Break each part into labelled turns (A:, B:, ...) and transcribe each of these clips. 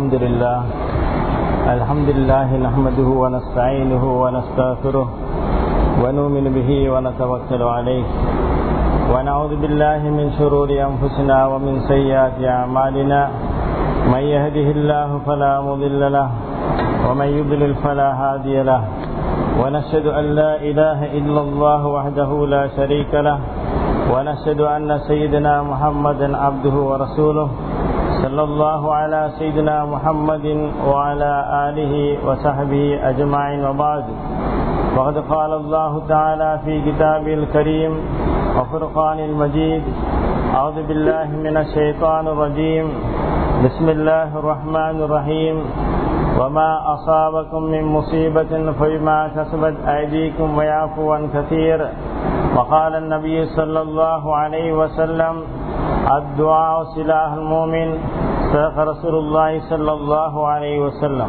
A: الحمد لله الحمد لله نحمده ونستعينه ونستغفره ونؤمن به ونتوكل عليه ونعوذ بالله من شرور أنفسنا ومن سيئات أعمالنا من يهده الله فلا مضل له ومن يضلل فلا هادي له ونشهد أن لا إله إلا الله وحده لا شريك له ونشهد أن سيدنا محمدا عبده ورسوله صلى الله على سيدنا محمد وعلى آله وصحبه أجمعين وبعد وقد قال الله تعالى في كتابه الكريم وفرقان المجيد أعوذ بالله من الشيطان الرجيم بسم الله الرحمن الرحيم وما أصابكم من مصيبة فبما كسبت أيديكم ويعفو عن كثير وقال النبي صلى الله عليه وسلم الدعاء سلاح المؤمن صدق رسول الله صلى الله عليه وسلم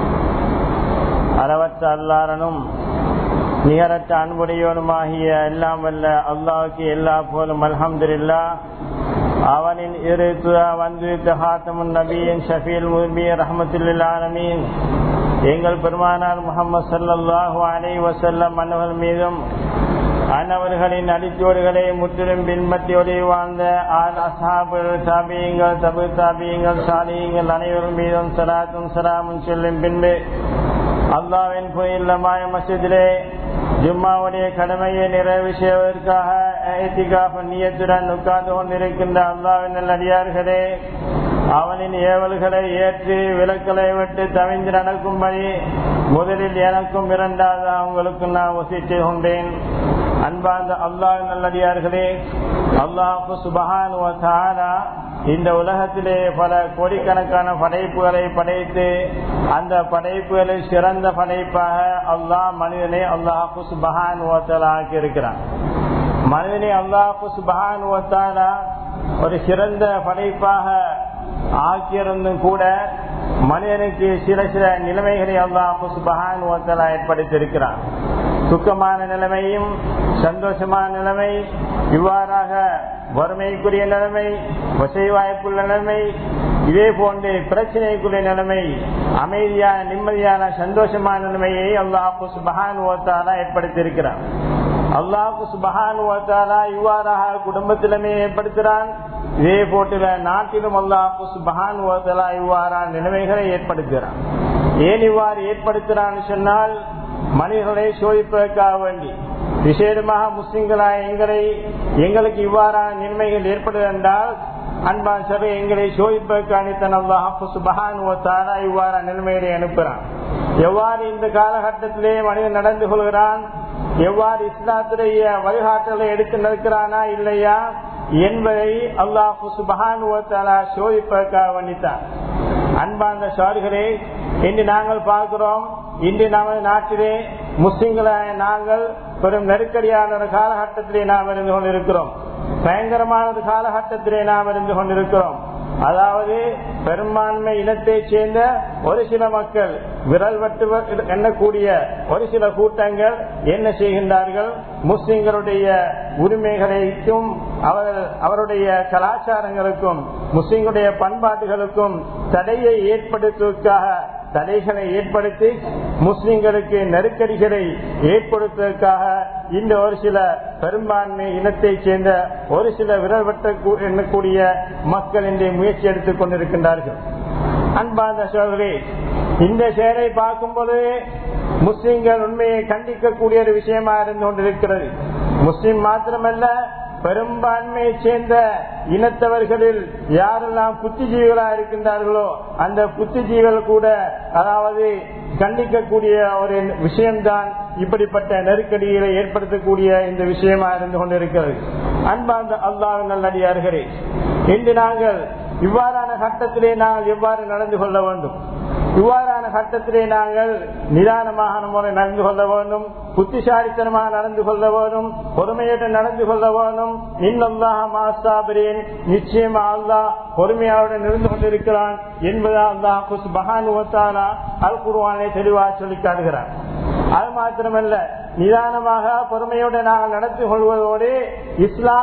A: அளவற்ற அல்லாரனும் நிகரற்ற அன்புடையவனுமாகிய எல்லாம் வல்ல அல்லாவுக்கு எல்லா போலும் அல்ஹம்துல்லா அவனின் இரு வந்துவித்த ஹாத்தமுன் நபியின் ஷஃபீல் முர்பி ரஹமத்துல்லில் ஆலமீன் எங்கள் பெருமானார் முகமது சல்லாஹூ அலை வசல்லம் மன்னர்கள் மீதும் அன்னவர்களின் அடிச்சோடுகளை முற்றிலும் பின்பற்றியோடு வாழ்ந்த ஆல் அசாபுகள் தாபியங்கள் தபு தாபியங்கள் சாலியங்கள் அனைவரும் மீதும் சலாத்தும் சலாமும் செல்லும் பின்பு அல்லாவின் புயல்லமாய மசிதிலே ஜும்மாவுடைய கடமையை நிறைவு செய்வதற்காக நீயத்துடன் உட்கார்ந்து கொண்டிருக்கின்ற அல்லாவின் நல்லடியார்களே அவனின் ஏவல்களை ஏற்று விலக்களை விட்டு தவிந்து நடக்கும்படி முதலில் எனக்கும் இரண்டாவது அவங்களுக்கு நான் வசித்து கொண்டேன் அன்பார்ந்த அல்லாஹ் நல்லடியார்களே அல்லாஹு சுபஹான் இந்த உலகத்திலே பல கோடிக்கணக்கான படைப்புகளை படைத்து அந்த படைப்புகளில் சிறந்த படைப்பாக அல்லாஹ் மனிதனை அல்லாஹு சுபஹான் ஆக்கி இருக்கிறான் மனிதனை அல்லாஹு சுபஹான் ஒரு சிறந்த படைப்பாக ஆக்கியிருந்தும் கூட மனிதனுக்கு சில சில நிலைமைகளை அல்லாஹு சுபஹான் ஏற்படுத்தியிருக்கிறான் துக்கமான நிலைமையும் சந்தோஷமான நிலைமை இவ்வாறாக வறுமைக்குரிய நிலைமை வசை வாய்ப்புள்ள நிலைமை இதே போன்று பிரச்சனைக்குரிய நிலைமை அமைதியான நிம்மதியான சந்தோஷமான நிலைமையை அல்லாஹு சுபஹான் ஓத்தாரா ஏற்படுத்தியிருக்கிறான் அல்லாஹு சுபஹான் ஓத்தாரா இவ்வாறாக குடும்பத்திலுமே ஏற்படுத்துகிறான் இதே போட்டில நாட்டிலும் அல்லாஹு சுபஹான் ஓத்தலா இவ்வாறான நிலைமைகளை ஏற்படுத்துகிறான் ஏன் இவ்வாறு ஏற்படுத்துகிறான்னு சொன்னால் மனிதர்களை சோதிப்பதற்காக வேண்டி விசேடமாக முஸ்லிம்களாக எங்களை எங்களுக்கு இவ்வாறான நிலைமைகள் ஏற்படுது என்றால் அன்பான் சபை எங்களை சோதிப்பதற்கான இவ்வாறான நிலைமைகளை அனுப்புகிறான் எவ்வாறு இந்த காலகட்டத்திலே மனிதன் நடந்து கொள்கிறான் எவ்வாறு இஸ்லாத்துடைய வழிகாட்டலை எடுத்து நிற்கிறானா இல்லையா என்பதை அல்லாஹு சுபஹான் சோதிப்பதற்காக வேண்டித்தான் அன்பார்ந்த சார்களே இன்று நாங்கள் பார்க்கிறோம் இன்று நமது நாட்டிலே முஸ்லிம்களாக நாங்கள் பெரும் நெருக்கடியான ஒரு காலகட்டத்திலே நாம் இருந்து கொண்டிருக்கிறோம் பயங்கரமான ஒரு காலகட்டத்திலே நாம் இருந்து கொண்டிருக்கிறோம் அதாவது பெரும்பான்மை இனத்தை சேர்ந்த ஒரு சில மக்கள் விரல் வட்டு எண்ணக்கூடிய ஒரு சில கூட்டங்கள் என்ன செய்கின்றார்கள் முஸ்லிம்களுடைய உரிமைகளுக்கும் அவர்கள் அவருடைய கலாச்சாரங்களுக்கும் முஸ்லிம்களுடைய பண்பாட்டுகளுக்கும் தடையை ஏற்படுத்துவதற்காக தடைகளை ஏற்படுத்தி முஸ்லிம்களுக்கு நெருக்கடிகளை ஏற்படுத்துவதற்காக இந்த ஒரு சில பெரும்பான்மை இனத்தை சேர்ந்த ஒரு சில விரல் வெட்ட எண்ணக்கூடிய மக்கள் இன்றைய முயற்சி எடுத்துக் கொண்டிருக்கின்றார்கள் அன்பார்ந்த சோழர்களே இந்த செயலை பார்க்கும் பொழுது முஸ்லிம்கள் உண்மையை கண்டிக்கக்கூடிய ஒரு விஷயமா இருந்து கொண்டிருக்கிறது முஸ்லிம் மாத்திரமல்ல பெரும்பான்மையை சேர்ந்த இனத்தவர்களில் யாரெல்லாம் புத்திஜீவிகளா இருக்கின்றார்களோ அந்த புத்திஜீவிகள் கூட அதாவது கண்டிக்கக்கூடிய ஒரு விஷயம்தான் இப்படிப்பட்ட நெருக்கடிகளை ஏற்படுத்தக்கூடிய இந்த விஷயமா இருந்து கொண்டிருக்கிறது அன்பார்ந்த அல்லாஹ் நல்லடியார்களே இன்று நாங்கள் இவ்வாறான கட்டத்திலே நாங்கள் எவ்வாறு நடந்து கொள்ள வேண்டும் இவ்வாறான கட்டத்திலே நாங்கள் நிதானமாக முறை நடந்து கொள்ள வேண்டும் புத்திசாலித்தனமாக நடந்து கொள்ள வேண்டும் பொறுமையுடன் நடந்து கொள்ள வேண்டும் இன்னல்லாக மாஸ்தாபிரேன் நிச்சயமா அல்லாஹ் பொறுமையாவுடன் இருந்து கொண்டிருக்கிறான் என்பதா அல்லாஹ் குஸ் பகான் அல் குருவானை தெளிவாக சொல்லி காட்டுகிறான் அது மாத்திரமல்ல நிதானமாக பொறுமையோடு நாங்கள் நடத்தி கொள்வதோடு இஸ்லாம்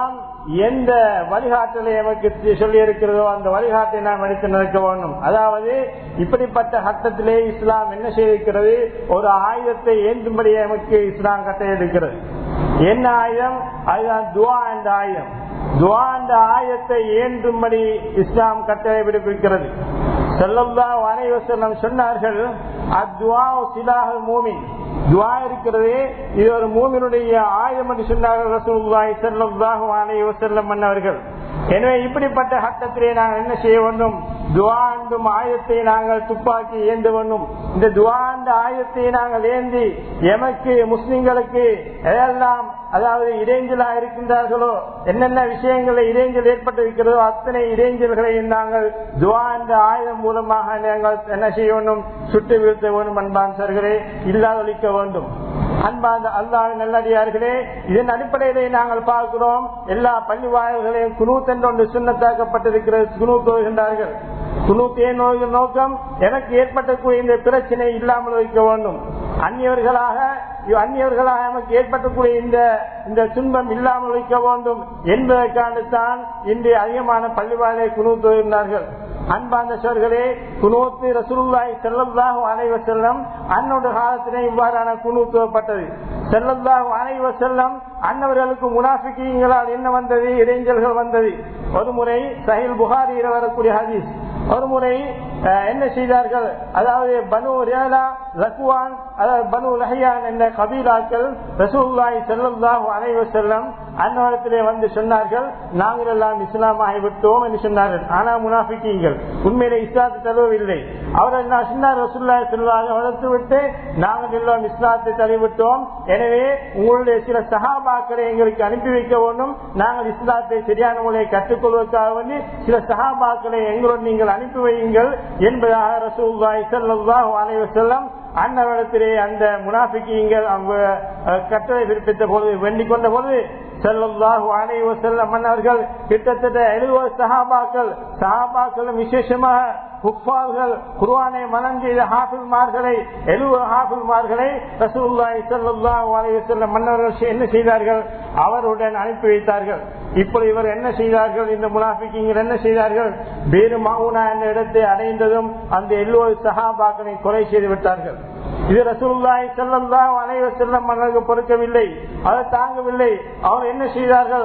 A: எந்த வழிகாட்டலை எமக்கு சொல்லி இருக்கிறதோ அந்த வழிகாட்டை நாம் எடுத்து நடக்க வேண்டும் அதாவது இப்படிப்பட்ட கட்டத்திலே இஸ்லாம் என்ன செய்திருக்கிறது ஒரு ஆயுதத்தை ஏந்தும்படி எமக்கு இஸ்லாம் கட்டளை இருக்கிறது என்ன ஆயுதம் அதுதான் துவா என்ற ஆயுதம் துவா என்ற ஆயுதத்தை ஏந்தும்படி இஸ்லாம் கட்டளை விடுவிக்கிறது செல்லம்தா அனைவசம் சொன்னார்கள் அத்வா சிலாக மூமின் துவா இருக்கிறது இது ஒரு மூமினுடைய ஆயுதம் என்று சொன்னார்கள் ரசூல்லாய் செல்லம்தாக அனைவசல்லம் மன்னவர்கள் எனவே இப்படிப்பட்ட கட்டத்திலே நாங்கள் என்ன செய்ய வேண்டும் துவாண்டும் ஆயத்தை நாங்கள் துப்பாக்கி ஏந்த வேண்டும் இந்த துவாண்ட ஆயத்தை நாங்கள் ஏந்தி எமக்கு முஸ்லிம்களுக்கு எதெல்லாம் அதாவது இடைஞ்சலா இருக்கின்றார்களோ என்னென்ன விஷயங்களை இடைஞ்சல் ஏற்பட்டிருக்கிறதோ அத்தனை இடைஞ்சல்களை நாங்கள் துவா என்ற ஆயுதம் மூலமாக நாங்கள் என்ன செய்ய வேண்டும் சுட்டு வீழ்த்த வேண்டும் அன்பான் சர்களே இல்லாதொழிக்க வேண்டும் அன்பாந்த அல்லாஹ் நல்லடியார்களே இதன் அடிப்படையிலே நாங்கள் பார்க்கிறோம் எல்லா பள்ளி வாயில்களையும் குனூத் என்று ஒன்று சுண்ணத்தாக்கப்பட்டிருக்கிறது குனூத் வருகின்றார்கள் குனூத் ஏன் நோக்கம் எனக்கு ஏற்பட்டக்கூடிய இந்த பிரச்சனை இல்லாமல் வைக்க வேண்டும் அந்நியவர்களாக அந்நியவர்களாக நமக்கு ஏற்பட்டக்கூடிய இந்த இந்த துன்பம் இல்லாமல் வைக்க வேண்டும் என்பதற்காகத்தான் இன்று அதிகமான பள்ளிவாழை குனூத் வருகின்றார்கள் அன்பாந்த சோர்களே குனூத்து ரசூல்லாய் செல்லல்லாஹு அனைவ செல்லம் அன்னோட காலத்திலே இவ்வாறான குனூத்துவப்பட்டது செல்லல்லாஹு அனைவ செல்லம் அன்னவர்களுக்கு முனாஃபிக்கீங்களால் என்ன வந்தது இடைஞ்சல்கள் வந்தது ஒரு முறை சஹில் புகாரியில் வரக்கூடிய ஹதீஸ் ஒரு முறை என்ன செய்தார்கள் அதாவது பனு ரேலா லக்வான் அதாவது பனு லஹியான் என்ற கபீலாக்கள் ரசூல்லாய் செல்லல்லாஹு அனைவ செல்லம் அன்னவரத்திலே வந்து சொன்னார்கள் நாங்கள் எல்லாம் இஸ்லாம் ஆகிவிட்டோம் என்று சொன்னார்கள் ஆனா முனாஃபிக்கீங்கள் உண்மையிலே இஸ்லாத்தை தழுவவில்லை அவர் என்ன சொன்னார் ரசூல்லாய் செல்வாக வளர்த்து விட்டு நாங்கள் எல்லாம் இஸ்லாத்தை தழுவிட்டோம் எனவே உங்களுடைய சில சகாபாக்களை எங்களுக்கு அனுப்பி வைக்க வேண்டும் நாங்கள் இஸ்லாத்தை சரியான முறையை கற்றுக்கொள்வதற்காக வேண்டி சில சகாபாக்களை எங்களோடு நீங்கள் அனுப்பி வையுங்கள் என்பதாக ரசூல்லாய் செல்லாஹு அலைவ செல்லம் அன்னவரிடத்திலே அந்த முனாஃபிக்கீங்கள் அவங்க கட்டளை பிறப்பித்த போது வேண்டிக் கொண்ட போது செல்லல்லாஹு அனைவ செல்லம் மன்னர்கள் கிட்டத்தட்ட எழுபது சஹாபாக்கள் சஹாபாக்களும் விசேஷமாக குப்பால்கள் குர்வானை மனம் செய்த ஹாஃபில்மார்களை எழுபது ஹாஃபில்மார்களை ரசூல்லாய் செல்லல்லாஹு அலைவ செல்லம் மன்னர்கள் என்ன செய்தார்கள் அவருடன் அனுப்பி வைத்தார்கள் இப்படி இவர் என்ன செய்தார்கள் இந்த முனாஃபிக்கிங்கள் என்ன செய்தார்கள் வேறு மாவுனா என்ற இடத்தை அடைந்ததும் அந்த எழுபது சஹாபாக்களை கொலை செய்து விட்டார்கள் இது ரசூல்லாய் செல்லல்லாம் அனைவ செல்லம் மன்னருக்கு பொறுக்கவில்லை அதை தாங்கவில்லை அவர் என்ன செய்தார்கள்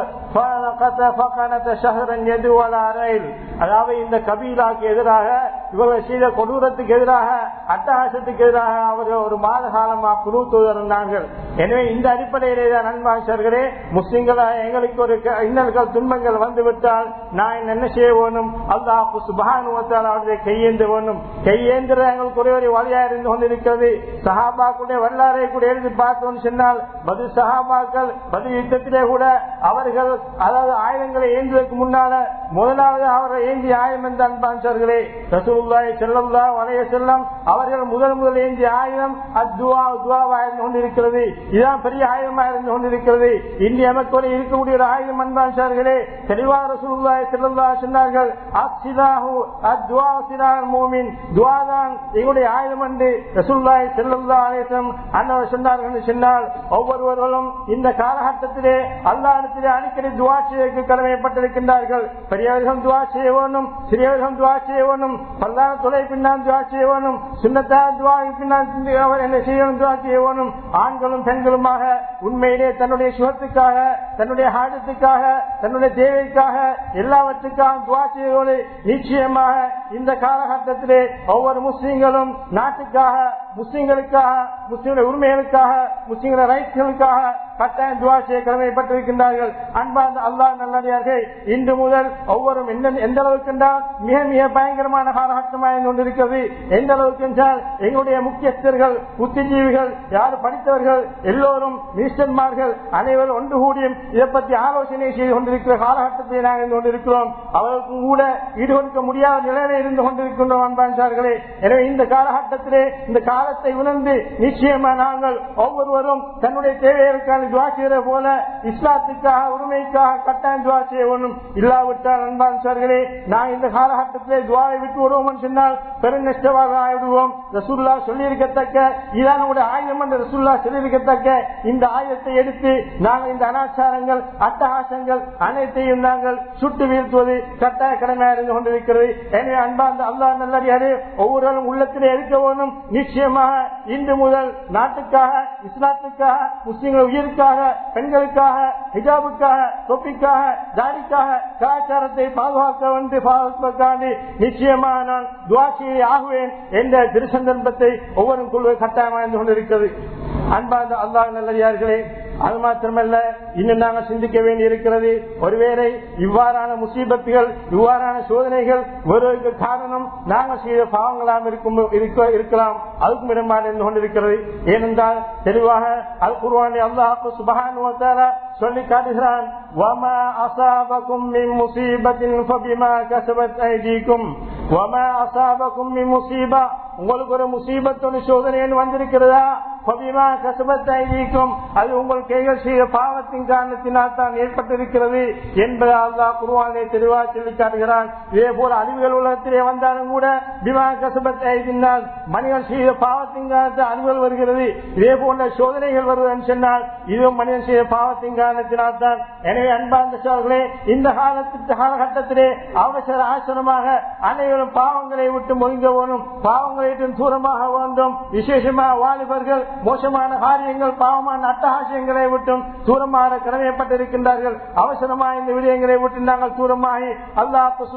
A: அதாவது இந்த கபீலாக்கு எதிராக இவர்கள் செய்த கொடூரத்துக்கு எதிராக அட்டகாசத்துக்கு எதிராக அவர்கள் ஒரு மாத காலமா குழு இருந்தார்கள் எனவே இந்த அடிப்படையிலே தான் நண்பாசர்களே முஸ்லிம்களாக எங்களுக்கு ஒரு இன்னல்கள் துன்பங்கள் வந்துவிட்டால் நான் என்ன செய்ய வேணும் அல்லாஹு சுபானுவத்தால் அவருடைய கையேந்த வேணும் கையேந்திர எங்களுக்கு ஒரே ஒரு வழியா இருந்து கொண்டிருக்கிறது சஹாபாக்களுடைய வரலாறை கூட எழுதி பார்த்தோம்னு சொன்னால் பதில் சஹாபாக்கள் பதில் யுத்தத்திலே கூட அவர்கள் அதாவது ஆயுதங்களை ஏந்துவதற்கு முன்னால முதலாவது அவரை ஏந்திய ஆயுதம் என்ற அன்பான்சர்களே ரசூல்லாய் செல்லல்லா வளைய செல்லம் அவர்கள் முதல் முதல் ஏந்திய ஆயுதம் அத்துவா துவாவா இருந்து கொண்டிருக்கிறது இதுதான் பெரிய ஆயுதமா இருந்து கொண்டிருக்கிறது இந்திய அமைக்கோடு இருக்கக்கூடிய ஒரு ஆயுதம் அன்பான்சார்களே தெளிவாக ரசூல்லாய் செல்லல்லா சொன்னார்கள் அச்சிதாஹு அத்வா சிலான் மூமின் துவாதான் எங்களுடைய ஆயுதம் என்று ரசூல்லாய் செல்லல்லா அலேசம் அன்னவர் சொன்னார்கள் என்று சொன்னால் ஒவ்வொருவர்களும் இந்த காலகட்டத்திலே அல்லாடத்திலே அடிக்கடி துவா செய்ய கடமைப்பட்டிருக்கின்றார்கள் பெரியவர்களும் துவா செய்ய வேணும் சிறியவர்களும் துவா செய்ய வேணும் பல்லான தொலை பின்னால் துவா செய்ய வேணும் சுண்ணத்தா துவா பின்னால் அவர் என்ன செய்யணும் துவா செய்ய வேணும் ஆண்களும் பெண்களுமாக உண்மையிலே தன்னுடைய சுகத்துக்காக தன்னுடைய ஹாடத்துக்காக தன்னுடைய தேவைக்காக எல்லாவற்றுக்காக துவா செய்வது நிச்சயமாக இந்த காலகட்டத்திலே ஒவ்வொரு முஸ்லீம்களும் நாட்டுக்காக முஸ்லீம்களுக்காக முஸ்லீம்களுடைய உரிமைகளுக்காக முஸ்லீம்களுடைய ரைட்ஸ்களுக்காக கட்டாயம் துவா செய்ய கடமைப்பட்டிருக்கின்றார்கள் அன்பார்ந்த அல்லா நல்லடியார்கள் இன்று முதல் ஒவ்வொரு எந்த அளவுக்கு என்றால் மிக மிக பயங்கரமான காலகட்டமாக கொண்டிருக்கிறது எந்த அளவுக்கு என்றால் எங்களுடைய முக்கியஸ்தர்கள் புத்திஜீவிகள் யார் படித்தவர்கள் எல்லோரும் மினிஸ்டர்மார்கள் அனைவரும் ஒன்று கூடியும் இதை பற்றி ஆலோசனை செய்து கொண்டிருக்கிற காலகட்டத்தை நாங்கள் இருந்து கொண்டிருக்கிறோம் அவர்களுக்கும் கூட ஈடுகொடுக்க முடியாத நிலையில இருந்து கொண்டிருக்கின்றோம் அன்பான்சார்களே எனவே இந்த காலகட்டத்திலே இந்த கால
B: காலத்தை உணர்ந்து நிச்சயமா நாங்கள் ஒவ்வொருவரும் தன்னுடைய தேவைகளுக்கான துவா செய்கிற போல இஸ்லாத்துக்காக உரிமைக்காக கட்டாயம் துவா செய்யணும் இல்லாவிட்டால் அன்பான் சார்களே நான் இந்த காலகட்டத்திலே துவாவை விட்டு விடுவோம் சொன்னால் பெரும் நஷ்டமாக ஆயிடுவோம் ரசூல்லா சொல்லியிருக்கத்தக்க இதான் நம்முடைய ஆயுதம் என்று ரசூல்லா சொல்லியிருக்கத்தக்க இந்த ஆயுதத்தை எடுத்து நாங்கள் இந்த அனாச்சாரங்கள் அட்டகாசங்கள் அனைத்தையும் நாங்கள் சுட்டு வீழ்த்துவது கட்டாய கடமையாக இருந்து கொண்டிருக்கிறது எனவே அன்பார்ந்த அல்லா நல்லடியாரு ஒவ்வொருவரும் உள்ளத்திலே இருக்க வேணும் நிச்சயமாக இன்று முதல் நாட்டுக்காக இஸ்லாத்துக்காக முஸ்லிம்கள் உயிருக்காக பெண்களுக்காக ஹிஜாபுக்காக தொப்பிக்காக தாடிக்காக கலாச்சாரத்தை பாதுகாக்க வந்து பாதுகாக்காண்டி நிச்சயமாக நான் துவாசியை ஆகுவேன் என்ற திருசந்தர்ப்பத்தை ஒவ்வொரு குழுவை கட்டாயமாக கொண்டிருக்கிறது அன்பார்ந்த அல்லாஹ் நல்லடியார்களே அது மாத்திரமல்ல இன்னும் நாங்கள் சிந்திக்க வேண்டி இருக்கிறது ஒருவேளை இவ்வாறான முசீபத்துகள் இவ்வாறான சோதனைகள் வருவதற்கு காரணம் நாங்கள் செய்த பாவங்களாம் இருக்கும் இருக்க- இருக்கலாம் அதுக்கும் இடமாக இருந்து கொண்டிருக்கிறது ஏனென்றால் தெளிவாக அல் குர்வானி அல்லாஹ் சுபஹான் சொல்லி காட்டுகிறான் وَمَا أَصَابَكُم مِّن مُّصِيبَةٍ فَبِمَا كَسَبَتْ أَيْدِيكُمْ وَمَا أَصَابَكُم مِّن مُّصِيبَةٍ உங்களுக்கு ஒரு முசீபத்தொன்று சோதனை வந்திருக்கிறதா பபிமா கசபத் ஐதீக்கும் அது உங்கள் கைகள் செய்த பாவத்தின் காரணத்தினால் தான் ஏற்பட்டிருக்கிறது என்பதை அல்லாஹ் குருவானை தெளிவாக சொல்லி காட்டுகிறான் இதே போல அழிவுகள் உலகத்திலே வந்தாலும் கூட பிமா கசபத் ஐதினால் மனிதன் செய்த பாவத்தின் காரணத்தில் அழிவுகள் வருகிறது இதே போன்ற சோதனைகள் வருவதுன்னு சொன்னால் இதுவும் மனிதன் செய்த பாவத்தின் காரணத்தினால் தான் எனவே அன்பார்ந்த சோழர்களே இந்த காலத்து காலகட்டத்திலே அவசர ஆசனமாக அனைவரும் பாவங்களை விட்டு ஒதுங்க வேணும் பாவங்களை விட்டு தூரமாக வேண்டும் விசேஷமாக வாலிபர்கள் மோசமான காரியங்கள் பாவமான அட்டகாசியங்களை விட்டும் தூரமாக கடமைப்பட்டிருக்கின்றார்கள் அவசரமாக இந்த விடயங்களை விட்டு நாங்கள் தூரமாகி அல்லாஹ்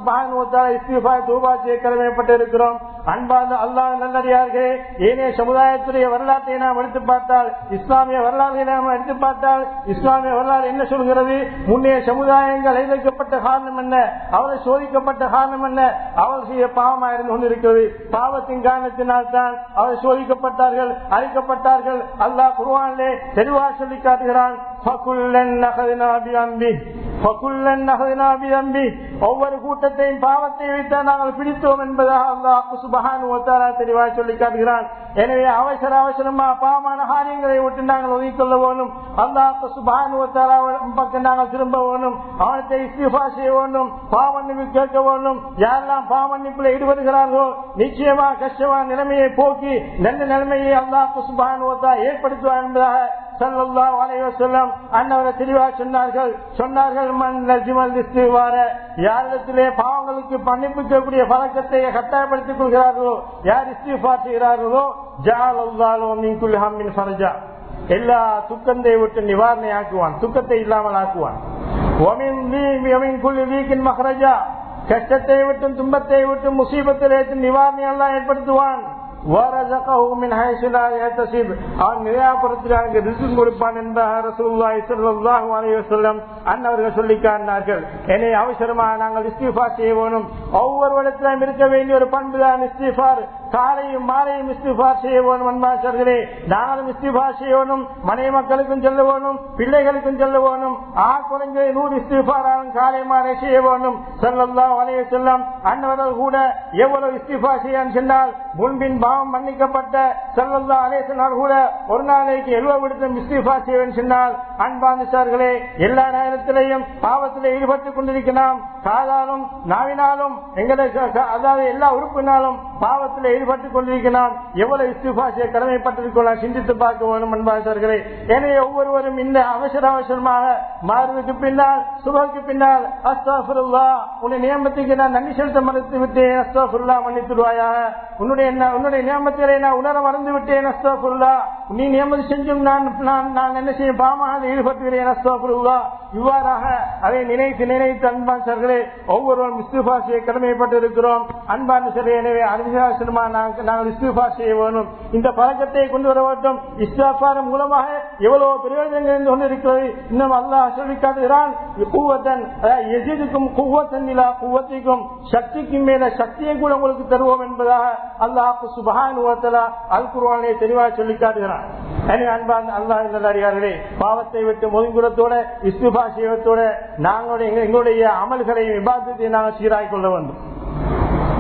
B: சுபான் தூபா செய்ய கடமைப்பட்டிருக்கிறோம் அன்பார்ந்த அல்லாஹ் நல்லடியார்களே ஏனைய சமுதாயத்துடைய வரலாற்றை நாம் எடுத்து பார்த்தால் இஸ்லாமிய வரலாற்றை நாம் எடுத்து பார்த்தால் இஸ்லாமிய வரலாறு என்ன சொல்கிறது முன்னைய சமுதாயங்கள் எதிர்க்கப்பட்ட காரணம் என்ன அவர்கள் சோதிக்கப்பட்ட காரணம் என்ன அவர்கள் செய்ய பாவமாக இருந்து கொண்டிருக்கிறது பாவத்தின் காரணத்தினால் தான் அவர்கள் சோதிக்கப்பட்டார்கள் அழிக்கப்பட்டார்கள் அல்லாஹ் குருவானிலே தெளிவாக சொல்லி காட்டுகிறான் فَكُلًّا أَخَذْنَا بِذَنبِهِ فَكُلًّا أَخَذْنَا بِذَنبِهِ ஒவ்வொரு கூட்டத்தையும் பாவத்தை வைத்து நாங்கள் பிடித்தோம் என்பதாக அல்லாஹ் சுபஹானு வ தஆலா தெளிவாக சொல்லி காட்டுகிறான் எனவே அவசர அவசரமா பாவமான காரியங்களை விட்டு நாங்கள் ஒதுக்கிக்கொள்ள வேணும் அல்லாஹ் சுபஹானு வ தஆலா பக்கம் நாங்கள் திரும்ப வேணும் அவனத்தை இஸ்திஃபா செய்ய வேண்டும் பாவமன்னிப்பு கேட்க வேண்டும் யாரெல்லாம் பாவமன்னிப்பில் ஈடுபடுகிறார்களோ நிச்சயமா கஷ்டமான நிலைமையை போக்கி நல்ல நிலைமையை அல்லாஹ் சுபஹானு வ தஆலா ஏற்படுத்துவார் என்பதாக ஸல்லல்லாஹு அலைஹி வஸல்லம் அன்னவரை தெளிவாக சொன்னார்கள் சொன்னார்கள் மன் லஜ்மல் இஸ்திவார யாரிடத்திலே பாவங்களுக்கு மன்னிப்புக்கக்கூடிய பழக்கத்தை கட்டாயப்படுத்திக் கொள்கிறார்களோ யார் இஸ்திஃபா செய்கிறார்களோ ஜால் அல்லாலோ மீன்குல் ஹம்மின் ஃபரஜா எல்லா துக்கத்தை விட்டு நிவாரணை ஆக்குவான் துக்கத்தை இல்லாமல் ஆக்குவான் ஒமின் வீ- ஒமின் குல்லி வீக்கின் மஹரஜா கஷ்டத்தை விட்டும் துன்பத்தை விட்டும் முசீபத்திலே நிவாரணை எல்லாம் ஏற்படுத்துவான் وَرَزَقَهُ مِنْ حَيْثُ لَا يَحْتَسِبُ அவன் நிராபுரத்திற்கு ரிசும் கொடுப்பான் என்பதாக ரசூலுல்லாஹி ஸல்லல்லாஹு அலைஹி வஸல்லம் அன்னவர்கள் சொல்லி காட்டினார்கள் என்னை அவசரமாக நாங்கள் இஸ்திஃபார் செய்ய வேணும் ஒவ்வொரு இடத்திலும் இருக்க வேண்டிய ஒரு பண்பு தான் இஸ்திஃபார் காலையும் மாலையும் இஸ்திஃபார் செய்ய வேணும் அன்பாசர்களே நாங்களும் இஸ்திஃபார் செய்ய வேணும் மனைவி மக்களுக்கும் சொல்ல வேணும் பிள்ளைகளுக்கும் சொல்ல வேணும் ஆ குறைஞ்ச நூறு இஸ்திஃபாராலும் காலை மாலை செய்ய வேணும் ஸல்லல்லாஹு அலைஹி வஸல்லம் அன்னவர்கள் கூட எவ்வளவு இஸ்திஃபார் செய்ய சொன்னால் முன்பின் பாவம் மன்னிக்கப்பட்ட ஸல்லல்லாஹு அலைஹி வஸல்லம் கூட ஒரு நாளைக்கு எழுபது விடுத்தம் இஸ்திஃபா செய்வேன் சொன்னால் அன்பாந்துசார்களே எல்லா நேரத்திலையும் பாவத்திலே ஈடுபட்டுக் கொண்டிருக்கலாம் காதாலும் நாவினாலும் எங்களை க- க- அதாவது எல்லா உறுப்பினாலும் பாவத்திலே ஈடுபட்டுக் கொண்டிருக்கலாம் எவ்வளவு இஸ்திஃபா செய்ய கடமைப்பட்டிருக்கலாம் சிந்தித்து பார்க்க வேண்டும் அன்பாந்துசார்களே எனவே ஒவ்வொருவரும் இந்த அவசர அவசரமாக மாறுவதற்கு பின்னால் சுபக்கு பின்னால் அஸ்தாஃபிருல்லா உன்னுடைய நியமத்துக்கு நான் நன்றி செலுத்த மறுத்து விட்டேன் அஸ்தாஃபிருல்லா மன்னித்துடுவாயாக உன்னுடைய என்ன- உன்னுடைய நியமத்திலே நான் உணர மறந்து விட்டேன் அஸ்தாஃபிருல்லா நீ நியமதி செஞ்சும் நான் நான் நான் என்ன செய்ய பாமாக ஈடுபட்டுகிறேன் அஸ்தாஃபிருல்லா இவ்வாறாக அதை நினைத்து நினைத்து அன்பான் சார்களே ஒவ்வொருவரும் இஸ்திஃபா செய்ய கடமைப்பட்டிருக்கிறோம் அன்பான சரி எனவே அனுசாசனமா நாங்கள் இஸ்திஃபா செய்ய வேணும் இந்த பழக்கத்தை கொண்டு வர வேண்டும் இஸ்தாஃபார் மூலமாக எவ்வளவு பிரயோஜனங்கள் இருந்து கொண்டிருக்கிறது இன்னும் அல்லாஹ் சொல்லி காட்டுகிறான் கூவத்தன் எதிர்க்கும் கூவத்தன் நிலா கூவத்திற்கும் சக்திக்கும் மேல சக்தியை கூட உங்களுக்கு தருவோம் என்பதாக அல்லாஹ் சுபஹான் அல் குர்வானை தெளிவாக சொல்லி காட்டுகிறான் எனவே அன்பார்ந்த அல்லாஹ் நல்லடியார்களே பாவத்தை விட்டு ஒதுங்குறத்தோட இஸ்திஃபா செய்வதோட நாங்களுடைய எங்களுடைய அமல்களையும் விவாதத்தையும் நாங்கள் சீராய் கொள்ள வேண்டும்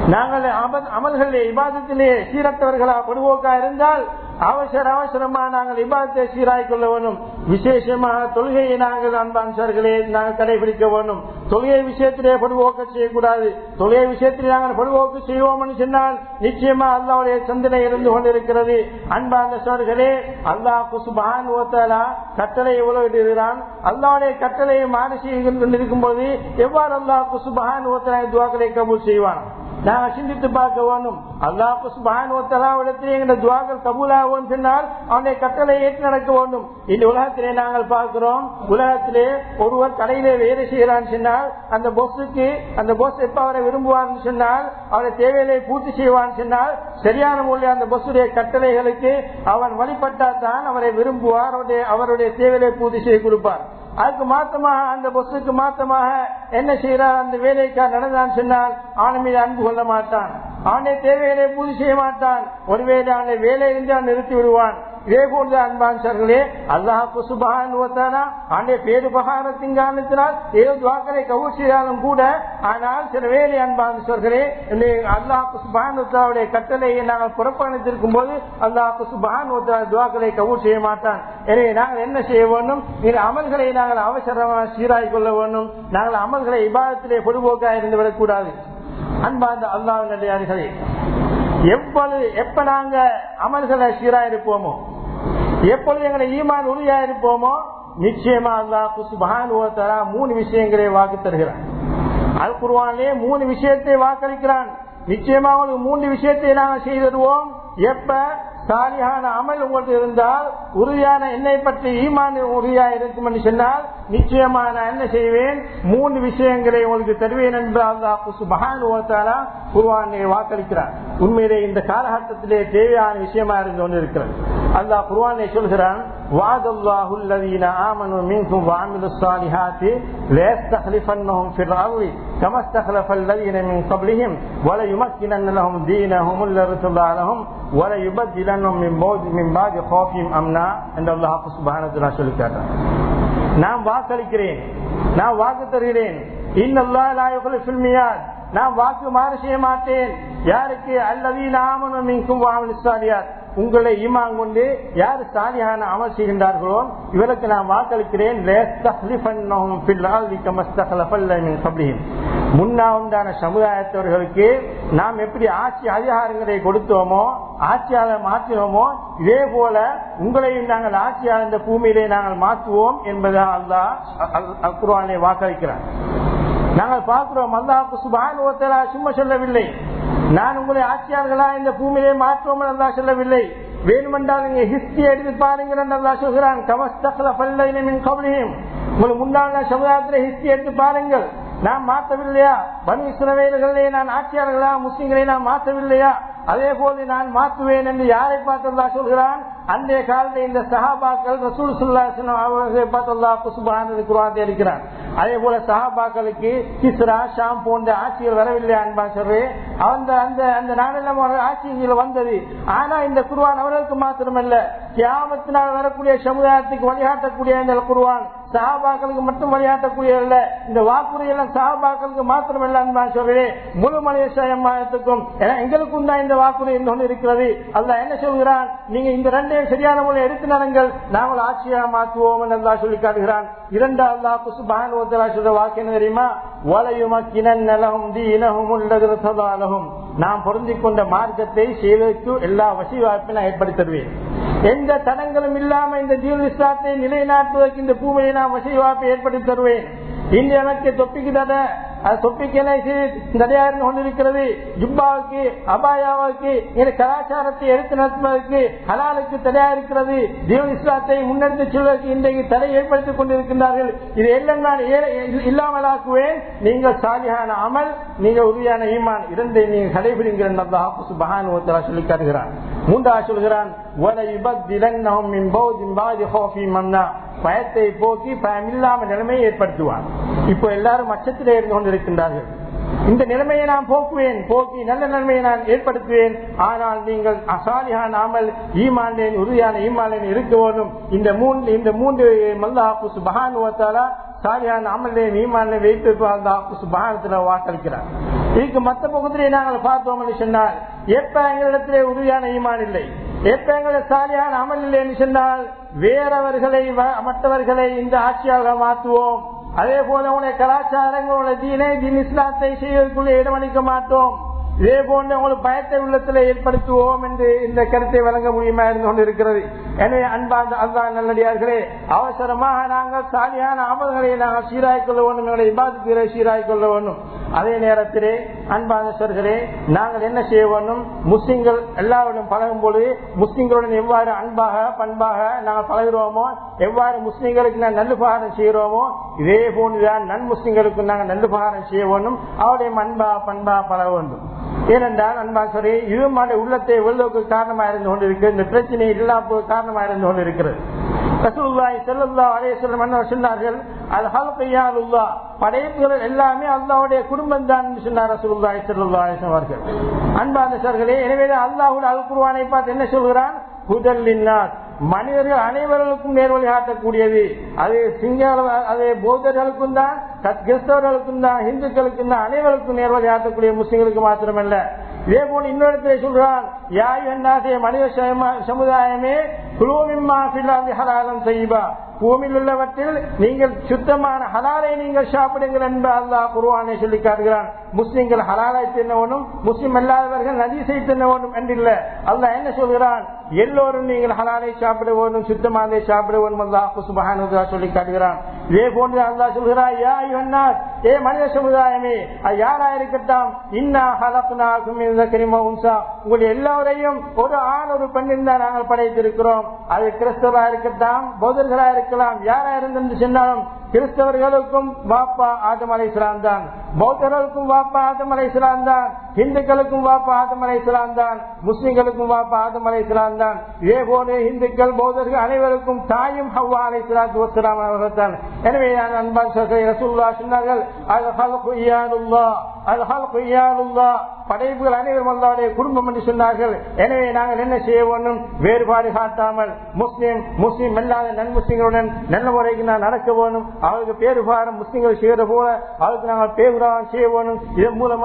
B: நாங்கள் அம- அமல்களிலே இபாதத்திலே சீரற்றவர்களா பொதுவோக்கா இருந்தால் அவசர அவசரமா நாங்கள் இபாதத்தை சீராய் கொள்ள வேணும் விசேஷமாக தொழுகையை நாங்கள் அன்பான்சர்களே நாங்கள் கடைபிடிக்க வேணும் தொழுகை விஷயத்திலே பொதுவோக்க செய்யக்கூடாது தொழுகை விஷயத்திலே நாங்கள் பொதுவோக்கு செய்வோம்னு சொன்னால் நிச்சயமா அல்லாவுடைய சிந்தனை இருந்து கொண்டிருக்கிறது அன்பார்ந்த சோர்களே அல்லாஹ் குசுபான் ஓத்தலா கட்டளை எவ்வளவு இடுகிறான் அல்லாவுடைய கட்டளையை மாறு செய்து கொண்டிருக்கும் போது எவ்வாறு அல்லாஹ் குசுபான் ஓத்தலா துவாக்களை கபூல் செய்வான் நாங்க சிந்தித்து பார்க்க வேண்டும் அல்லாஹ் சுபானுவத்தலாவிடத்திலே எங்க துவாக்கள் கபூலாகும் சொன்னால் அவனுடைய கட்டளை ஏற்று நடக்க வேண்டும் இந்த உலகத்திலே நாங்கள் பார்க்கிறோம் உலகத்திலே ஒருவர் கடையிலே வேலை செய்கிறான்னு சொன்னால் அந்த பொஸ்ஸுக்கு அந்த பொஸ் எப்ப அவரை விரும்புவார்னு சொன்னால் அவரை தேவையை பூர்த்தி செய்வான்னு சொன்னால் சரியான முறையில் அந்த பொஸ்ஸுடைய கட்டளைகளுக்கு அவன் வழிபட்டால் தான் அவரை விரும்புவார் அவருடைய அவருடைய தேவையை பூர்த்தி செய்து கொடுப்பார் அதுக்கு மாத்தமாக அந்த பொஸ்ஸுக்கு மாத்தமாக என்ன செய்யறார் அந்த வேலைக்கார் நடந்தான்னு சொன்னால் அவன் மீது அன்பு கொள்ள மாட்டான் அவனுடைய தேவைகளை பூர்த்தி செய்ய மாட்டான் ஒருவேளை அவனை வேலை இருந்தால் நிறுத்தி விடுவான் இதே போன்று அன்பான்சர்களே அல்லாஹ் குசுபான் அவனுடைய பேருபகாரத்தின் காரணத்தினால் ஏதோ துவாக்கரை கவுர் செய்தாலும் கூட ஆனால் சில வேலை அன்பான்சர்களே அல்லாஹ் குசுபானுடைய கட்டளையை நாங்கள் புறப்பணித்திருக்கும் போது அல்லாஹ் குசுபான் துவாக்களை கவுர் செய்ய மாட்டான் எனவே நாங்கள் என்ன செய்ய வேண்டும் இந்த அமல்களை நாங்கள் அவசரமாக சீராய் கொள்ள வேண்டும் நாங்கள் அமல்களை இபாதத்திலே பொதுபோக்காக இருந்து விடக்கூடாது அன்பார்ந்த அல்லாஹ் எப்பொழுது எப்ப நாங்க அமல்களை சீரா இருப்போமோ எப்பொழுது எங்களை ஈமான் உறுதியா இருப்போமோ நிச்சயமா அல்லாஹ் குசுபான் மூணு விஷயங்களை வாக்கு தருகிறான் அது குருவானே மூணு விஷயத்தை வாக்களிக்கிறான் நிச்சயமா உங்களுக்கு மூன்று விஷயத்தை நாங்கள் செய்திருவோம் எப்ப சாலியான அமல் உங்களுக்கு இருந்தால் உறுதியான என்னை பற்றி ஈமான் உறுதியா இருக்கும் என்று சொன்னால் நிச்சயமா நான் என்ன செய்வேன் மூன்று விஷயங்களை உங்களுக்கு தருவேன் என்று அல்லாஹு மகான் ஓத்தாலா குருவானை வாக்களிக்கிறார் உண்மையிலே இந்த காலகட்டத்திலே தேவையான விஷயமா இருந்து கொண்டிருக்கிறது அல்லாஹ் குருவானை சொல்கிறான் وعد الله الذين آمنوا منكم وعملوا الصالحات ليستخلفنهم في الأرض كما استخلف الذين من قبلهم وليمكنن لهم دينهم الذي ارتضى لهم وليبدلنهم من بعد من بعد خوفهم أمنا عند الله سبحانه وتعالى சொல்லிக்காட்டார் நான் வாக்களிக்கிறேன் நான் வாக்கு தருகிறேன் இன்னல்லா லாயுகுல ஃபில்மியார் நான் வாக்கு மாறு செய்ய மாட்டேன் யாருக்கு அல்லது நாமனும் மின்கும் வாமலிஸ்தாலியார் உங்களை ஈமான் கொண்டு யார் சாலியான அமல் செய்கின்றார்களோ இவருக்கு நான் வாக்களிக்கிறேன் முன்னா உண்டான சமுதாயத்தவர்களுக்கு நாம் எப்படி ஆட்சி அதிகாரங்களை கொடுத்தோமோ ஆட்சியாளர் மாற்றினோமோ இதே போல உங்களையும் நாங்கள் ஆட்சியாளர் இந்த பூமியிலே நாங்கள் மாற்றுவோம் என்பதை அல்லா குருவானை வாக்களிக்கிறார் நாங்கள் பார்க்கிறோம் அல்லாஹு சுபான் சும்மா சொல்லவில்லை நான் உங்களை ஆட்சியாளர்களா இந்த பூமியிலே மாற்றோம் அல்லா சொல்லவில்லை வேணுமென்றால் நீங்க ஹிஸ்டரி எடுத்து பாருங்க அல்லா சொல்கிறான் கமஸ்தகல பல்லின் கபலியும் உங்களுக்கு முன்னாள் சமுதாயத்தில் ஹிஸ்டரி எடுத்து பாருங்கள் நான் மாற்றவில்லையா பனு இஸ்ரவேலர்களே நான் ஆட்சியாளர்களா முஸ்லிம்களை நான் மாற்றவில்லையா அதே போல நான் மாற்றுவேன் என்று யாரை பார்த்தல்லா சொல்கிறான் அன்றைய காலத்தில் இந்த சஹாபாக்கள் ரசூல் சுல்லா அவர்களை பார்த்தல்லா குசுபான் குரான் இருக்கிறான் அதே போல சஹாபாக்களுக்கு கிஸ்ரா ஷாம் போன்ற ஆட்சிகள் வரவில்லை அன்பா சொல்றே அந்த அந்த அந்த நாடெல்லாம் ஆட்சிகள் வந்தது ஆனா இந்த குருவான் அவர்களுக்கு மாத்திரமல்ல கியாமத்தினால் வரக்கூடிய சமுதாயத்துக்கு வழிகாட்டக்கூடிய இந்த குருவான் சஹாபாக்களுக்கு மட்டும் வழிகாட்டக்கூடிய அல்ல இந்த வாக்குறுதியெல்லாம் சஹாபாக்களுக்கு மாத்திரமல்ல அன்பா சொல்றே முழு மலேசியத்துக்கும் எங்களுக்கும் தான் இந்த வாக்குறுதி இருந்து இருக்கிறது அல்ல என்ன சொல்கிறான் நீங்க இந்த ரெண்டையும் சரியான முறை எடுத்து நடங்கள் நாங்கள் ஆட்சியாக மாற்றுவோம் என்று சொல்லி காட்டுகிறான் இரண்டு அல்லா குசுபான் சொல்ற வாக்கு என்ன தெரியுமா ஒலையுமக்கினலகும் தீனகும் உள்ளதும் நாம் பொருந்திக் கொண்ட மார்க்கத்தை செய்வதற்கு எல்லா வசதி வாய்ப்பை நான் ஏற்படுத்தி தருவேன் எந்த தடங்களும் இல்லாம இந்த தீன் இஸ்லாத்தை நிலைநாட்டுவதற்கு இந்த பூமியை நான் வசதி வாய்ப்பை ஏற்படுத்தி தருவேன் இன்று எனக்கு தொப்பிக்கு தட அது தொப்பிக்கு தடையா இருந்து கொண்டிருக்கிறது ஜுப்பாவுக்கு அபாயாவுக்கு இந்த கலாச்சாரத்தை எடுத்து நடத்துவதற்கு ஹலாலுக்கு தடையா இருக்கிறது தீவன் இஸ்லாத்தை முன்னெடுத்து செல்வதற்கு இன்றைக்கு தடை ஏற்படுத்திக் கொண்டிருக்கின்றார்கள் இது எல்லாம் நான் இல்லாமலாக்குவேன் நீங்கள் சாலியான அமல் நீங்க உறுதியான ஈமான் இரண்டை நீங்க கடைபிடிங்கிற பகான் சொல்லி காட்டுகிறான் மூன்றா சொல்கிறான் பயத்தை போக்கி பயம் இல்லாம நிலைமையை ஏற்படுத்துவான் இப்போ எல்லாரும் அச்சத்திலே இருந்து கொண்டிருக்கின்றார்கள் இந்த நிலைமையை நான் போக்குவேன் போக்கி நல்ல நிலைமையை நான் ஏற்படுத்துவேன் ஆனால் நீங்கள் அசாலியான அமல் ஈமான் உறுதியான ஈமான் இருக்க வேண்டும் இந்த மூன்று இந்த மூன்று மல்லாஹு சுபஹான் சாலியான அமலே நீமான்ல வைத்து சுபானத்துல வாக்களிக்கிறார் இதுக்கு மத்த பக்கத்திலே நாங்கள் பார்த்தோம் சொன்னால் எப்ப எங்களிடத்திலே உறுதியான ஈமான் இல்லை எப்ப எங்களை சாலியான அமல் இல்லைன்னு சொன்னால் வேறவர்களை மற்றவர்களை இந்த ஆட்சியாக மாற்றுவோம் அதே போல உங்களுடைய கலாச்சாரங்களோட தீனை தீன் இஸ்லாத்தை செய்வதற்குள்ளே இடமளிக்க மாட்டோம் இதே போன்ற உங்களுக்கு பயத்தை உள்ளத்தில் ஏற்படுத்துவோம் என்று இந்த கருத்தை வழங்க முடியுமா இருந்து கொண்டிருக்கிறது எனவே அன்பார்ந்த அல்லா நல்லடியார்களே அவசரமாக நாங்கள் சாலியான அமல்களை நாங்கள் சீராய் கொள்ள வேண்டும் எங்களை இபாதத்துகளை சீராய் கொள்ள வேண்டும் அதே நேரத்திலே அன்பார்ந்த சர்களே நாங்கள் என்ன செய்ய வேண்டும் முஸ்லிம்கள் எல்லாருடன் பழகும் பொழுது முஸ்லிம்களுடன் எவ்வாறு அன்பாக பண்பாக நாங்கள் பழகிறோமோ எவ்வாறு முஸ்லிம்களுக்கு நாங்கள் நல்லுபகாரம் செய்கிறோமோ இதே போன்றுதான் நன் முஸ்லிம்களுக்கு நாங்கள் நல்லுபகாரம் செய்ய வேண்டும் அவருடைய அன்பா பண்பா பழக வேண்டும் ஏனென்றால் அன்பா சரி இது மாதிரி உள்ளத்தை வெள்ளவுக்கு காரணமாக இருந்து கொண்டிருக்கிறது இந்த பிரச்சனை இல்லாத காரணமாக இருந்து கொண்டிருக்கிறது ரசூல்லாய் செல்லல்லா அலே சொல்லம் சொன்னார்கள் அது ஹல்கையாலுல்லா படைப்புகள் எல்லாமே அல்லாவுடைய குடும்பம் தான் சொன்னார் ரசூல்லாய் செல்லல்லா அவர்கள் அன்பான சார்களே எனவே அல்லாஹுடைய அல் குருவானை பார்த்து என்ன சொல்கிறான் புதல்லின்னார் மனிதர்கள் அனைவர்களுக்கும் நேர்வழி காட்டக்கூடியது அது சிங்கள அது பௌத்தர்களுக்கும் தான் கிறிஸ்தவர்களுக்கும் தான் இந்துக்களுக்கும் தான் அனைவருக்கும் நேர்வழி காட்டக்கூடிய முஸ்லிம்களுக்கு மாத்திரமல்ல இதே போல இன்னொரு சொல்றான் யாய் என்னாசிய மனித சமுதாயமே குழுவிம்மா ஹலாலம் செய்வா பூமியில் உள்ளவற்றில் நீங்கள் சுத்தமான ஹலாலை நீங்கள் சாப்பிடுங்கள் என்று அல்லாஹ் குருவானை சொல்லி காட்டுகிறான் முஸ்லிம்கள் ஹலாலை தின்னவனும் முஸ்லிம் அல்லாதவர்கள் நதிசை தின்னவனும் என்றில்ல அல்லாஹ் என்ன சொல்கிறான் எல்லோரும் நீங்கள் ஹலாலை சாப்பிட வேண்டும் சுத்தமானதை சாப்பிட வேண்டும் அல்லாஹ் சுபஹானுதா சொல்லி காட்டுகிறான் இதே போன்று அல்லாஹ் சொல்கிறான் யா யுஹன்னாஸ் ஏ மனித சமுதாயமே அது யாரா இருக்கட்டும் இன்னா ஹலக்னாகும் இந்த கரிமா உன்சா உங்கள் எல்லோரையும் ஒரு ஆண் ஒரு பெண்ணின் தான் நாங்கள் படைத்திருக்கிறோம் அது கிறிஸ்தவா இருக்கட்டும் பௌத்தர்களா இருக்கலாம் யாரா இருந்து சொன்னாலும் கிறிஸ்தவர்களுக்கும் வாப்பா ஆதம் அலை இஸ்லாம் தான் பௌத்தர்களுக்கும் வாப்பா ஆதம் அலை இஸ்லாம் தான் இந்துக்களுக்கும் வாப்பா ஆதம் அலை இஸ்லாம் தான் முஸ்லிம்களுக்கும் வாப்பா ஆதம் அலை இஸ்லாம் தான் இதே போல இந்துக்கள் பௌத்தர்கள் அனைவருக்கும் தாயும் ஹவ்வா அலை இஸ்லாத்து வசலாம் அவர்கள் தான் எனவே அன்பான் ரசூல்லா சொன்னார்கள் அது ஹல்கு இயானுல்லா அது ஹல்கு இயானுல்லா படைப்புகள் அனைவரும் அல்லாவுடைய குடும்பம் என்று சொன்னார்கள் எனவே நாங்கள் என்ன செய்ய வேண்டும் வேறுபாடு காட்டாமல் முஸ்லிம் முஸ்லிம் அல்லாத நன் முஸ்லிம்களுடன் நல்ல முறைக்கு நான் நடக்க வேணும் அவருக்கு பேருபாரம் முஸ்லிம்கள் செய்கிற போல அவருக்கு நாங்கள் பேருபாரம் செய்ய வேணும் இதன் மூலமா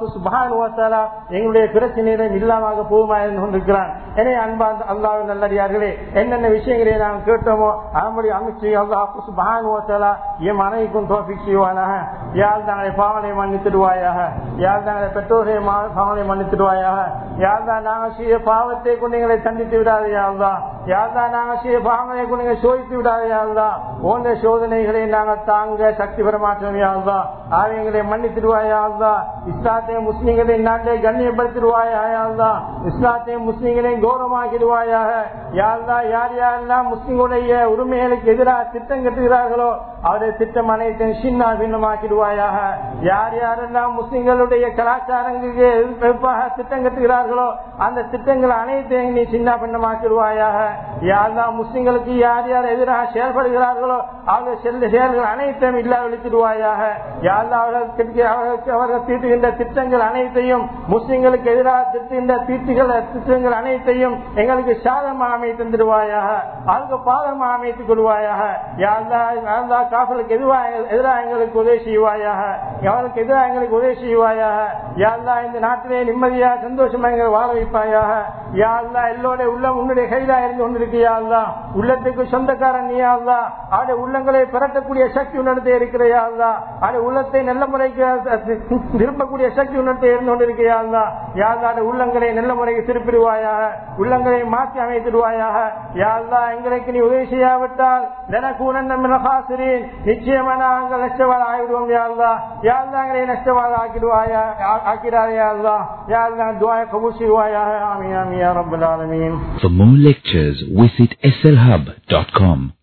B: அந்த எங்களுடைய பிரச்சனைகளை இல்லாமல் போகுமா இருந்து கொண்டிருக்கிறான் எனவே அன்பா அல்லாஹ் நல்லடியார்களே என்னென்ன விஷயங்களை நாங்கள் கேட்டோமோ அதன்படி அமைச்சு அல்லாஹு சுபானுவத்தாலா என் மனைவிக்கும் தோப்பிக் செய்வானாக யார் தங்களை பாவனை மன்னித்திடுவாயாக யார் தங்களை பெற்றோரை பாவனை மன்னித்திடுவாயாக யார் தான் நாங்கள் செய்ய பாவத்தை கொண்டு எங்களை தண்டித்து விடாது யாருதா யார் தான் நாங்கள் செய்ய பாவனை கொண்டு எங்களை சோதித்து விடாது யாருதா போன்ற சோதனைகளை நாங்கள் தாங்க சக்தி பெறமாற்றோம் யாருதா ஆவியங்களை மன்னித்திடுவாயாருதா இஸ்லாத்தையும் முஸ்லீம்களையும் நாட்டை கண்ணியப்படுத்திடுவாயா யாருதா இஸ்லாத்தையும் முஸ்லீம்களையும் கௌரவமாக்கிடுவாயாக யாருதா யார் யாரெல்லாம் முஸ்லீம்களுடைய உரிமைகளுக்கு எதிராக திட்டம் கட்டுகிறார்களோ அவருடைய திட்டம் அனைத்தையும் சின்ன பின்னமாக்கிடுவாயாக யார் யாரெல்லாம் முஸ்லிம்களுடைய கலாச்சாரங்களுக்கு எதிர்ப்பாக திட்டம் கட்டுகிறார்களோ அந்த திட்டங்கள் அனைத்தையும் நீ சின்ன பின்னமாக்கிடுவாயாக யாரெல்லாம் முஸ்லிம்களுக்கு யார் யார் எதிராக செயல்படுகிறார்களோ அவர்கள் செல்ல செயல்கள் அனைத்தையும் இல்லாவிழித்திடுவாயாக யாரெல்லாம் அவர்களுக்கு அவர்களுக்கு அவர்கள் தீட்டுகின்ற திட்டங்கள் அனைத்தையும் முஸ்லிம்களுக்கு எதிராக திட்டுகின்ற தீட்டுகள் திட்டங்கள் அனைத்தையும் எங்களுக்கு சாதமாக அமைத்து தந்துடுவாயாக அதுக்கு பாதமாக அமைத்துக் கொள்வாயாக யாரெல்லாம் காப்பலுக்கு எதிராக எங்களுக்கு உதவி செய்வாயாக எவருக்கு எதிராக எங்களுக்கு உதவி செய்வாயாக யாழ்லா இந்த நாட்டிலே நிம்மதியா சந்தோஷமா எங்களை வாழ வைப்பாயாக யாழ்லா எல்லோட உள்ளம் உன்னுடைய கையிலா இருந்து கொண்டிருக்கியா உள்ளத்துக்கு சொந்தக்காரன் நீயா அவருடைய உள்ளங்களை பெறட்டக்கூடிய சக்தி உன்னிடத்தே இருக்கிறையா அவருடைய உள்ளத்தை நல்ல முறைக்கு திருப்பக்கூடிய சக்தி உன்னிடத்தே இருந்து கொண்டிருக்கியா யாழ்லா உள்ளங்களை நல்ல முறைக்கு திருப்பிடுவாயாக உள்ளங்களை மாற்றி அமைத்திடுவாயாக யாழ்லா எங்களுக்கு நீ உதவி செய்யாவிட்டால் எனக்கூன ஹாசிரின் நிச்சயமா நாங்கள் நஷ்டவாத ஆகிவிடுவோம் யாழ்லா யாழ்லா எங்களை நஷ்டவாத ஆக்கிடுவாயா ஆக்கிடாதே யாழ்லா யாழ்லா துவாய கபூல் செய்வாயாக ஆமீன் ஆமீன் யா ரப்பல் ஆலமீன்
C: For more lectures, visit slhub.com.